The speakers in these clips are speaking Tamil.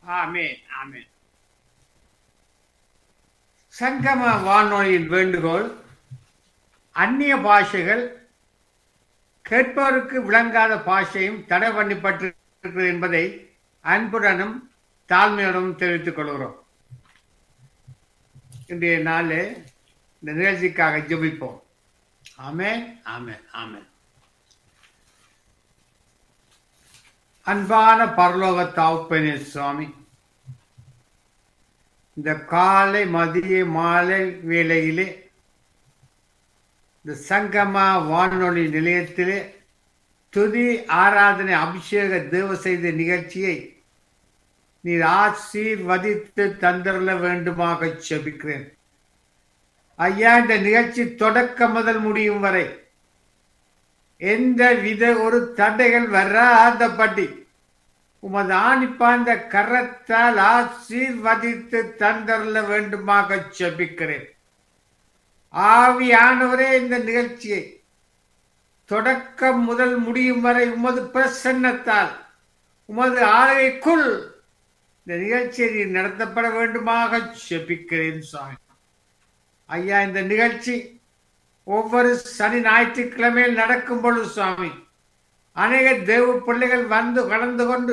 ஆமென் ஆமென் சங்கம வானொலியின் வேண்டுகோள் அந்நிய பாஷைகள் கேட்பவருக்கு விளங்காத பாஷையும் தடை பண்ணப்பட்டிருக்கிறது என்பதை அன்புடனும் தாழ்மையுடனும் தெரிவித்துக் கொள்கிறோம் இன்றைய நாளில் இந்த நிகழ்ச்சிக்காக ஜெபிப்போம் ஆமென் ஆமென் ஆமென் அன்பான பரலோக தாவுப்பனே சுவாமி இந்த காலை மதிய மாலை வேளையிலே இந்த சங்கமா வானொலி நிலையத்திலே துதி ஆராதனை அபிஷேக தேவ செய்த நிகழ்ச்சியை நீர் ஆசீர்வதித்து தந்திரல வேண்டுமாக செபிக்கிறேன் ஐயா இந்த நிகழ்ச்சி தொடக்கம் முதல் முடியும் வரை எந்த வித ஒரு தடைகள் வராதபடி உமது ஆணிப்பாந்த கரத்தால் ஆசீர்வதித்து தந்தரல வேண்டுமாக செபிக்கிறேன் ஆவியானவரே இந்த நிகழ்ச்சியை தொடக்கம் முதல் முடியும் வரை உமது பிரசன்னத்தால் உமது ஆளுகைக்குள் இந்த நிகழ்ச்சியை நீ நடத்தப்பட வேண்டுமாக செபிக்கிறேன் சுவாமி ஐயா இந்த நிகழ்ச்சி ஒவ்வொரு சனி ஞாயிற்றுக்கிழமையில் நடக்கும் பொழுது சுவாமி அநேக தேவ பிள்ளைகள் வந்து கலந்து கொண்டு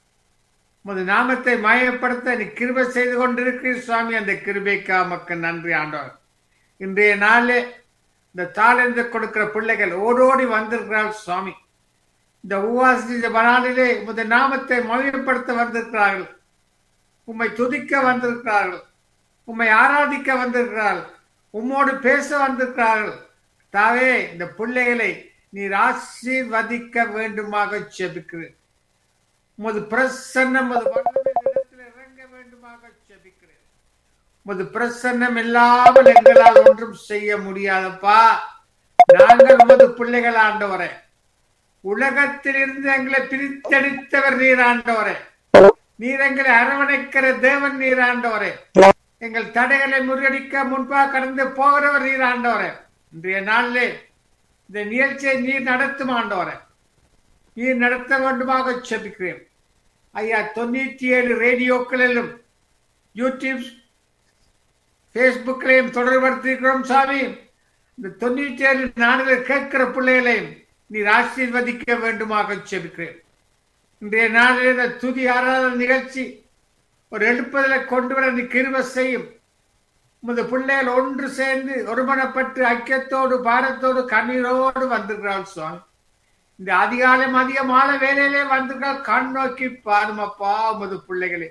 உமது நாமத்தை மயப்படுத்த நீ கிருபை செய்து கொண்டிருக்கிறீர் சுவாமி அந்த கிருபைக்கா மக்கள் நன்றி ஆண்டவர் இன்றைய நாளே இந்த தாளந்து கொடுக்கிற பிள்ளைகள் ஓடோடி வந்திருக்கிறார் சுவாமி இந்த உவாசி நாளிலே உமது நாமத்தை மகிமைப்படுத்த வந்திருக்கிறார்கள் உம்மை துதிக்க வந்திருக்கிறார்கள் உம்மை ஆராதிக்க வந்திருக்கிறார்கள் உம்மோடு பேச வந்திருக்கிறார்கள் தாவே இந்த பிள்ளைகளை நீர் ஆசீர்வதிக்க வேண்டுமாக செபிக்கிறேன் உமது பிரசன்னம் உமது வல்லமையின் இறங்க வேண்டுமாக செபிக்கிறேன் உமது பிரசன்னம் இல்லாமல் எங்களால் ஒன்றும் செய்ய முடியாதப்பா நாங்கள் உமது பிள்ளைகள் ஆண்டவரே உலகத்திலிருந்து எங்களை பிரித்தெடுத்தவர் நீர் ஆண்டவரே நீர் எங்களை அரவணைக்கிற தேவன் நீர் ஆண்டவரே எங்கள் தடைகளை முறியடிக்க முன்பாக கடந்து போகிறவர் நீர் ஆண்டவரே இன்றைய நாளிலே இந்த நிகழ்ச்சியை நீர் நடத்தும் ஆண்டவரே நீர் நடத்த வேண்டுமாக செபிக்கிறேன் ஐயா தொண்ணூற்றி ஏழு ரேடியோக்களிலும் யூடியூப் ஃபேஸ்புக்கிலையும் தொடர்படுத்திருக்கிறோம் சாமி இந்த தொண்ணூற்றி ஏழு நாடுகள் கேட்கிற பிள்ளைகளையும் நீர் ஆசீர்வதிக்க வேண்டுமாக செபிக்கிறேன் இன்றைய நாளில் இந்த துதி ஆராதனை நிகழ்ச்சி ஒரு எழுப்புதலை கொண்டு வர நீ கிருப செய்யும் உமது பிள்ளைகள் ஒன்று சேர்ந்து ஒருமனப்பட்டு ஐக்கியத்தோடு பாரத்தோடு கண்ணீரோடு வந்திருக்கிறாள் சுவாமி இந்த அதிகாலம் அதிக மாலை வேலையிலே வந்திருக்கிறார் கண் நோக்கி பாருமப்பா உமது பிள்ளைகளே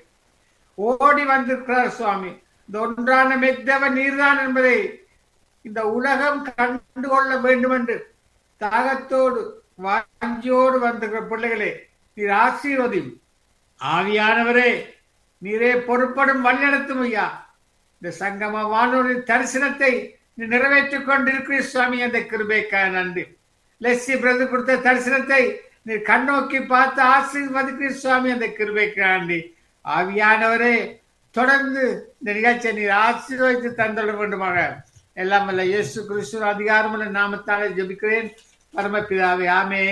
ஓடி வந்திருக்கிறார் சுவாமி இந்த ஒன்றான மெத்தவன் நீர்தான் என்பதை இந்த உலகம் கண்டு கொள்ள வேண்டும் என்று தாகத்தோடு வாஞ்சியோடு வந்திருக்கிற பிள்ளைகளே நீர் ஆசீர்வதியும் ஆவியானவரே நீரே பொறுப்படும் வழிநடத்தும் ஐயா இந்த சங்கம வானொலி தரிசனத்தை நீ நிறைவேற்றிக் கொண்டிருக்கிறீர் சுவாமி அந்த கிருபைக்காக நன்றி லெஸ்ஸி பிரதர் கொடுத்த தரிசனத்தை நீ கண்ணோக்கி பார்த்து ஆசீர்வதிக்கிறீர் சுவாமி அந்த கிருபைக்காக நன்றி ஆவியானவரே தொடர்ந்து இந்த நிகழ்ச்சியை நீர் ஆசீர்வதித்து தந்துட வேண்டுமாக எல்லாம் வல்ல இயேசு கிறிஸ்து அதிகாரமுள்ள நாமத்தாலே ஜெபிக்கிறேன் பரமபிதாவே ஆமே